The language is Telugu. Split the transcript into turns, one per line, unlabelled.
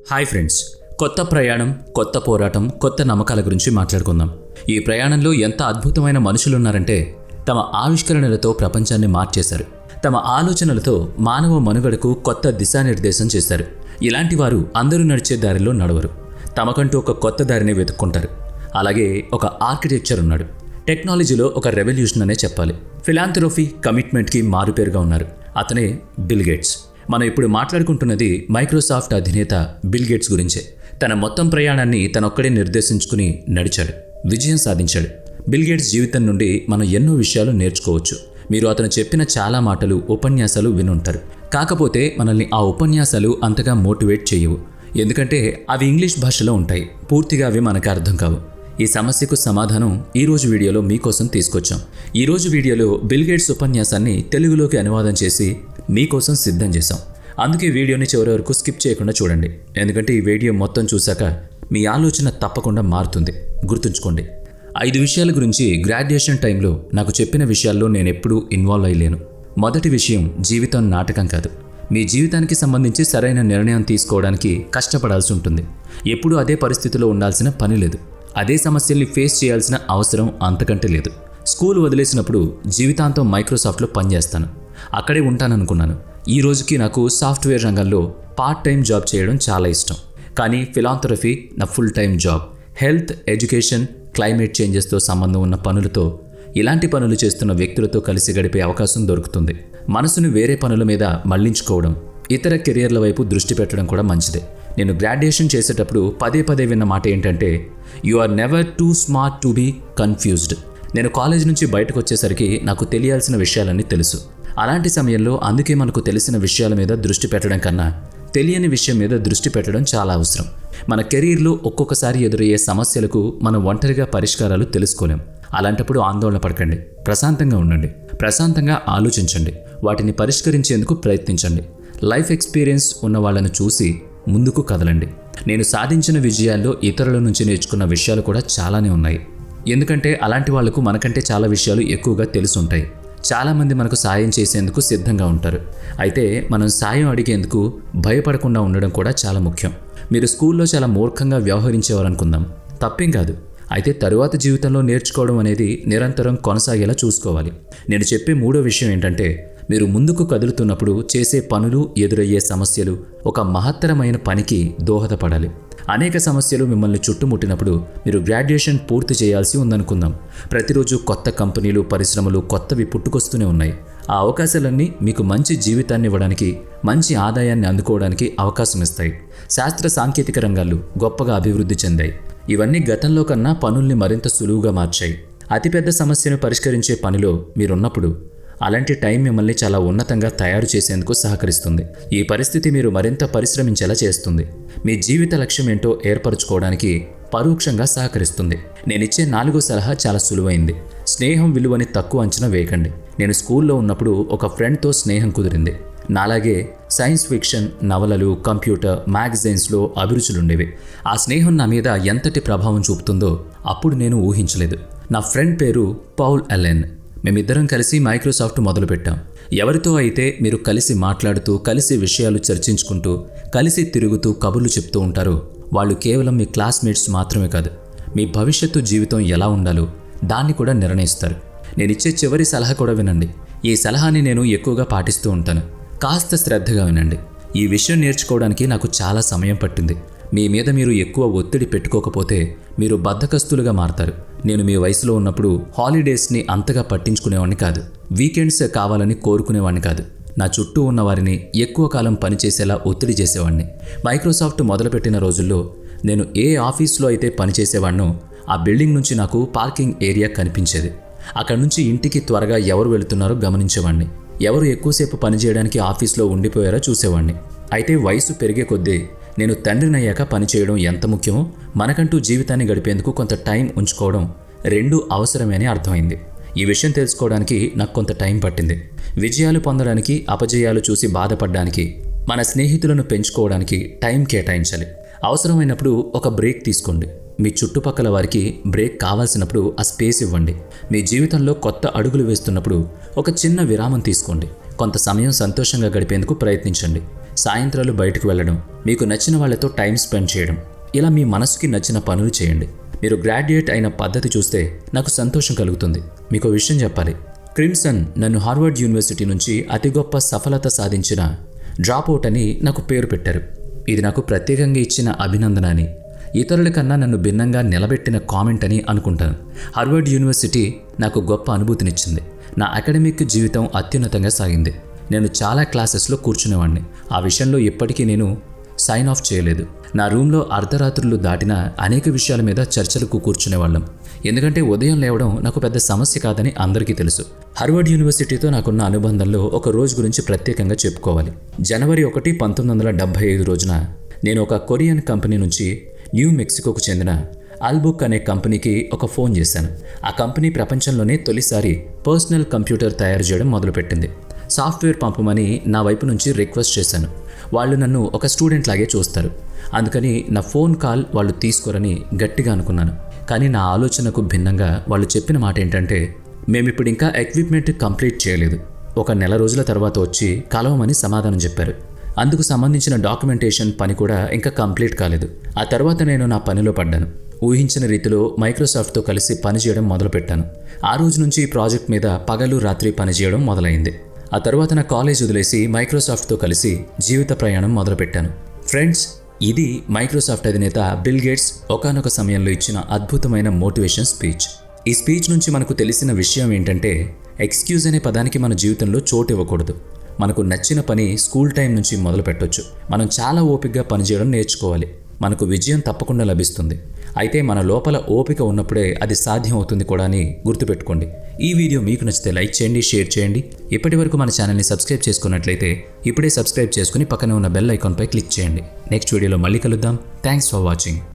హాయ్ ఫ్రెండ్స్ కొత్త ప్రయాణం కొత్త పోరాటం కొత్త నమ్మకాల గురించి మాట్లాడుకుందాం ఈ ప్రయాణంలో ఎంత అద్భుతమైన మనుషులు ఉన్నారంటే తమ ఆవిష్కరణలతో ప్రపంచాన్ని మార్చేశారు తమ ఆలోచనలతో మానవ మనుగడకు కొత్త దిశానిర్దేశం చేశారు ఇలాంటి వారు అందరూ నడిచే దారిలో నడవరు తమకంటూ ఒక కొత్త దారిని వెతుక్కుంటారు అలాగే ఒక ఆర్కిటెక్చర్ ఉన్నాడు టెక్నాలజీలో ఒక రెవల్యూషన్ అనే చెప్పాలి ఫిలాంథ్రోఫీ కమిట్మెంట్కి మారుపేరుగా ఉన్నారు అతనే బిల్ గేట్స్ మనం ఇప్పుడు మాట్లాడుకుంటున్నది మైక్రోసాఫ్ట్ అధినేత బిల్ గేట్స్ గురించే తన మొత్తం ప్రయాణాన్ని తనొక్కడే నిర్దేశించుకుని నడిచాడు విజయం సాధించాడు బిల్ గేట్స్ జీవితం నుండి మనం ఎన్నో విషయాలు నేర్చుకోవచ్చు మీరు అతను చెప్పిన చాలా మాటలు ఉపన్యాసాలు వినుంటారు కాకపోతే మనల్ని ఆ ఉపన్యాసాలు అంతగా మోటివేట్ చేయవు ఎందుకంటే అవి ఇంగ్లీష్ భాషలో ఉంటాయి పూర్తిగా అవి మనకు అర్థం కావు ఈ సమస్యకు సమాధానం ఈ రోజు వీడియోలో మీకోసం తీసుకొచ్చాం ఈ రోజు వీడియోలో బిల్ గేట్స్ ఉపన్యాసాన్ని తెలుగులోకి అనువాదం చేసి మీకోసం సిద్ధం చేశాం అందుకే వీడియోని చివరి వరకు స్కిప్ చేయకుండా చూడండి ఎందుకంటే ఈ వీడియో మొత్తం చూశాక మీ ఆలోచన తప్పకుండా మారుతుంది గుర్తుంచుకోండి ఐదు విషయాల గురించి గ్రాడ్యుయేషన్ టైంలో నాకు చెప్పిన విషయాల్లో నేను ఎప్పుడూ ఇన్వాల్వ్ అయ్యలేను మొదటి విషయం జీవితం నాటకం కాదు మీ జీవితానికి సంబంధించి సరైన నిర్ణయం తీసుకోవడానికి కష్టపడాల్సి ఉంటుంది ఎప్పుడూ అదే పరిస్థితిలో ఉండాల్సిన పని లేదు అదే సమస్యల్ని ఫేస్ చేయాల్సిన అవసరం అంతకంటే లేదు స్కూల్ వదిలేసినప్పుడు జీవితాంతం మైక్రోసాఫ్ట్లో పనిచేస్తాను అక్కడే ఉంటాననుకున్నాను ఈ రోజుకి నాకు సాఫ్ట్వేర్ రంగంలో పార్ట్ టైం జాబ్ చేయడం చాలా ఇష్టం కానీ ఫిలాంథరఫీ నా full time job health education climate చేంజెస్తో సంబంధం ఉన్న పనులతో ఇలాంటి పనులు చేస్తున్న వ్యక్తులతో కలిసి గడిపే అవకాశం దొరుకుతుంది మనసును వేరే పనుల మీద మళ్లించుకోవడం ఇతర కెరియర్ల వైపు దృష్టి పెట్టడం కూడా మంచిదే నేను గ్రాడ్యుయేషన్ చేసేటప్పుడు పదే పదే విన్న మాట ఏంటంటే you are never too smart to be confused నేను కాలేజ్ నుంచి బయటకు వచ్చేసరికి నాకు తెలియాల్సిన విషయాలన్నీ తెలుసు అలాంటి సమయంలో అందుకే మనకు తెలిసిన విషయాల మీద దృష్టి పెట్టడం కన్నా తెలియని విషయం మీద దృష్టి పెట్టడం చాలా అవసరం మన కెరీర్లో ఒక్కొక్కసారి ఎదురయ్యే సమస్యలకు మనం ఒంటరిగా పరిష్కారాలు తెలుసుకోలేం అలాంటప్పుడు ఆందోళన పడకండి ప్రశాంతంగా ఉండండి ప్రశాంతంగా ఆలోచించండి వాటిని పరిష్కరించేందుకు ప్రయత్నించండి లైఫ్ ఎక్స్పీరియన్స్ ఉన్న వాళ్ళను చూసి ముందుకు కదలండి నేను సాధించిన విజయాల్లో ఇతరుల నుంచి నేర్చుకున్న విషయాలు కూడా చాలానే ఉన్నాయి ఎందుకంటే అలాంటి వాళ్లకు మనకంటే చాలా విషయాలు ఎక్కువగా తెలుసుంటాయి చాలామంది మనకు సాయం చేసేందుకు సిద్ధంగా ఉంటారు అయితే మనం సాయం అడిగేందుకు భయపడకుండా ఉండడం కూడా చాలా ముఖ్యం మీరు స్కూల్లో చాలా మూర్ఖంగా వ్యవహరించేవారనుకుందాం తప్పేం కాదు అయితే తరువాత జీవితంలో నేర్చుకోవడం అనేది నిరంతరం కొనసాగేలా చూసుకోవాలి నేను చెప్పే మూడో విషయం ఏంటంటే మీరు ముందుకు కదులుతున్నప్పుడు చేసే పనులు ఎదురయ్యే సమస్యలు ఒక మహత్తరమైన పనికి దోహదపడాలి అనేక సమస్యలు మిమ్మల్ని చుట్టుముట్టినప్పుడు మీరు గ్రాడ్యుయేషన్ పూర్తి చేయాల్సి ఉందనుకుందాం ప్రతిరోజు కొత్త కంపెనీలు పరిశ్రమలు కొత్తవి పుట్టుకొస్తూనే ఉన్నాయి ఆ అవకాశాలన్నీ మీకు మంచి జీవితాన్ని ఇవ్వడానికి మంచి ఆదాయాన్ని అందుకోవడానికి అవకాశం ఇస్తాయి శాస్త్ర సాంకేతిక రంగాలు గొప్పగా అభివృద్ధి చెందాయి ఇవన్నీ గతంలో కన్నా పనుల్ని మరింత సులువుగా మార్చాయి అతిపెద్ద సమస్యను పరిష్కరించే పనిలో మీరున్నప్పుడు అలాంటి టైం మిమ్మల్ని చాలా ఉన్నతంగా తయారు చేసేందుకు సహకరిస్తుంది ఈ పరిస్థితి మీరు మరింత పరిశ్రమించేలా చేస్తుంది మీ జీవిత లక్ష్యం ఏంటో ఏర్పరచుకోవడానికి పరోక్షంగా సహకరిస్తుంది నేనిచ్చే నాలుగో సలహా చాలా సులువైంది స్నేహం విలువని తక్కువ అంచనా వేయకండి నేను స్కూల్లో ఉన్నప్పుడు ఒక ఫ్రెండ్తో స్నేహం కుదిరింది నాలాగే సైన్స్ ఫిక్షన్ నవలలు కంప్యూటర్ మ్యాగజైన్స్లో అభిరుచులుండేవి ఆ స్నేహం నా మీద ఎంతటి ప్రభావం చూపుతుందో అప్పుడు నేను ఊహించలేదు నా ఫ్రెండ్ పేరు పౌల్ అలెన్ మేమిద్దరం కలిసి మైక్రోసాఫ్ట్ మొదలుపెట్టాం ఎవరితో అయితే మీరు కలిసి మాట్లాడుతూ కలిసి విషయాలు చర్చించుకుంటూ కలిసి తిరుగుతూ కబుర్లు చెప్తూ ఉంటారో వాళ్ళు కేవలం మీ క్లాస్మేట్స్ మాత్రమే కాదు మీ భవిష్యత్తు జీవితం ఎలా ఉండాలో దాన్ని కూడా నిర్ణయిస్తారు నేనిచ్చే చివరి సలహా కూడా వినండి ఈ సలహాని నేను ఎక్కువగా పాటిస్తూ ఉంటాను కాస్త శ్రద్ధగా వినండి ఈ విషయం నేర్చుకోవడానికి నాకు చాలా సమయం పట్టింది మీ మీద మీరు ఎక్కువ ఒత్తిడి పెట్టుకోకపోతే మీరు బద్ధకస్తులుగా మారతారు నేను మీ వయసులో ఉన్నప్పుడు హాలిడేస్ని అంతగా పట్టించుకునేవాడిని కాదు వీకెండ్స్ కావాలని కోరుకునేవాడిని కాదు నా చుట్టూ ఉన్న వారిని ఎక్కువ కాలం పనిచేసేలా ఒత్తిడి చేసేవాడిని మైక్రోసాఫ్ట్ మొదలుపెట్టిన రోజుల్లో నేను ఏ ఆఫీస్లో అయితే పనిచేసేవాడినో ఆ బిల్డింగ్ నుంచి నాకు పార్కింగ్ ఏరియా కనిపించేది అక్కడ నుంచి ఇంటికి త్వరగా ఎవరు వెళుతున్నారో గమనించేవాడిని ఎవరు ఎక్కువసేపు పనిచేయడానికి ఆఫీస్లో ఉండిపోయారో చూసేవాడిని అయితే వయసు పెరిగే కొద్దీ నేను తండ్రినయ్యాక పనిచేయడం ఎంత ముఖ్యమో మనకంటూ జీవితాన్ని గడిపేందుకు కొంత టైం ఉంచుకోవడం రెండూ అవసరమే అని అర్థమైంది ఈ విషయం తెలుసుకోవడానికి నాకు కొంత టైం పట్టింది విజయాలు పొందడానికి అపజయాలు చూసి బాధపడడానికి మన స్నేహితులను పెంచుకోవడానికి టైం కేటాయించాలి అవసరమైనప్పుడు ఒక బ్రేక్ తీసుకోండి మీ చుట్టుపక్కల వారికి బ్రేక్ కావాల్సినప్పుడు ఆ స్పేస్ ఇవ్వండి మీ జీవితంలో కొత్త అడుగులు వేస్తున్నప్పుడు ఒక చిన్న విరామం తీసుకోండి కొంత సమయం సంతోషంగా గడిపేందుకు ప్రయత్నించండి సాయంత్రాలు బయటకు వెళ్ళడం మీకు నచ్చిన వాళ్ళతో టైం స్పెండ్ చేయడం ఇలా మీ మనసుకి నచ్చిన పనులు చేయండి మీరు గ్రాడ్యుయేట్ అయిన పద్ధతి చూస్తే నాకు సంతోషం కలుగుతుంది మీకు విషయం చెప్పాలి క్రిమ్సన్ నన్ను హార్వర్డ్ యూనివర్సిటీ నుంచి అతి గొప్ప సఫలత సాధించిన డ్రాప్ అవుట్ అని నాకు పేరు పెట్టారు ఇది నాకు ప్రత్యేకంగా ఇచ్చిన అభినందన అని ఇతరుల కన్నా నన్ను భిన్నంగా నిలబెట్టిన కామెంట్ అని అనుకుంటాను హార్వర్డ్ యూనివర్సిటీ నాకు గొప్ప అనుభూతినిచ్చింది నా అకాడమిక్ జీవితం అత్యున్నతంగా సాగింది నేను చాలా క్లాసెస్లో కూర్చునేవాడిని ఆ విషయంలో ఇప్పటికీ నేను సైన్ ఆఫ్ చేయలేదు నా రూమ్లో అర్ధరాత్రులు దాటిన అనేక విషయాల మీద చర్చలకు కూర్చునేవాళ్ళం ఎందుకంటే ఉదయం లేవడం నాకు పెద్ద సమస్య కాదని అందరికీ తెలుసు హార్వర్డ్ యూనివర్సిటీతో నాకున్న అనుబంధంలో ఒక రోజు గురించి ప్రత్యేకంగా చెప్పుకోవాలి జనవరి ఒకటి పంతొమ్మిది వందల డెబ్బై ఐదు రోజున నేను ఒక కొరియన్ కంపెనీ నుంచి న్యూ మెక్సికోకు చెందిన ఆల్బుక్ అనే కంపెనీకి ఒక ఫోన్ చేశాను ఆ కంపెనీ ప్రపంచంలోనే తొలిసారి పర్సనల్ కంప్యూటర్ తయారు చేయడం మొదలుపెట్టింది సాఫ్ట్వేర్ పంపమని నా వైపు నుంచి రిక్వెస్ట్ చేశాను వాళ్ళు నన్ను ఒక స్టూడెంట్ లాగే చూస్తారు అందుకని నా ఫోన్ కాల్ వాళ్ళు తీసుకోరని గట్టిగా అనుకున్నాను కానీ నా ఆలోచనకు భిన్నంగా వాళ్ళు చెప్పిన మాట ఏంటంటే మేమిప్పుడు ఇంకా ఎక్విప్మెంట్ కంప్లీట్ చేయలేదు ఒక నెల రోజుల తర్వాత వచ్చి కలవమని సమాధానం చెప్పారు అందుకు సంబంధించిన డాక్యుమెంటేషన్ పని కూడా ఇంకా కంప్లీట్ కాలేదు ఆ తర్వాత నేను నా పనిలో పడ్డాను ఊహించిన రీతిలో మైక్రోసాఫ్ట్తో కలిసి పనిచేయడం మొదలుపెట్టాను ఆ రోజు నుంచి ఈ ప్రాజెక్ట్ మీద పగలు రాత్రి పనిచేయడం మొదలైంది ఆ తర్వాత నా కాలేజ్ వదిలేసి మైక్రోసాఫ్ట్తో కలిసి జీవిత ప్రయాణం మొదలుపెట్టాను ఫ్రెండ్స్ ఇది మైక్రోసాఫ్ట్ అధినేత బిల్ గేట్స్ ఒకానొక సమయంలో ఇచ్చిన అద్భుతమైన మోటివేషన్ స్పీచ్ ఈ స్పీచ్ నుంచి మనకు తెలిసిన విషయం ఏంటంటే ఎక్స్క్యూజ్ అనే పదానికి మన జీవితంలో చోటు ఇవ్వకూడదు మనకు నచ్చిన పని స్కూల్ టైం నుంచి మొదలు పెట్టొచ్చు మనం చాలా ఓపికగా పనిచేయడం నేర్చుకోవాలి మనకు విజయం తప్పకుండా లభిస్తుంది అయితే మన లోపల ఓపిక ఉన్నప్పుడే అది సాధ్యం అవుతుంది కూడా అని గుర్తుపెట్టుకోండి ఈ వీడియో మీకు నచ్చితే లైక్ చేయండి షేర్ చేయండి ఇప్పటి వరకు మన ఛానల్ని సబ్స్క్రైబ్ చేసుకున్నట్లయితే ఇప్పుడే సబ్స్క్రైబ్ చేసుకుని పక్కనే ఉన్న బెల్ ఐకాన్పై క్లిక్ చేయండి నెక్స్ట్ వీడియోలో మళ్ళీ కలుద్దాం థ్యాంక్స్ ఫర్ వాచింగ్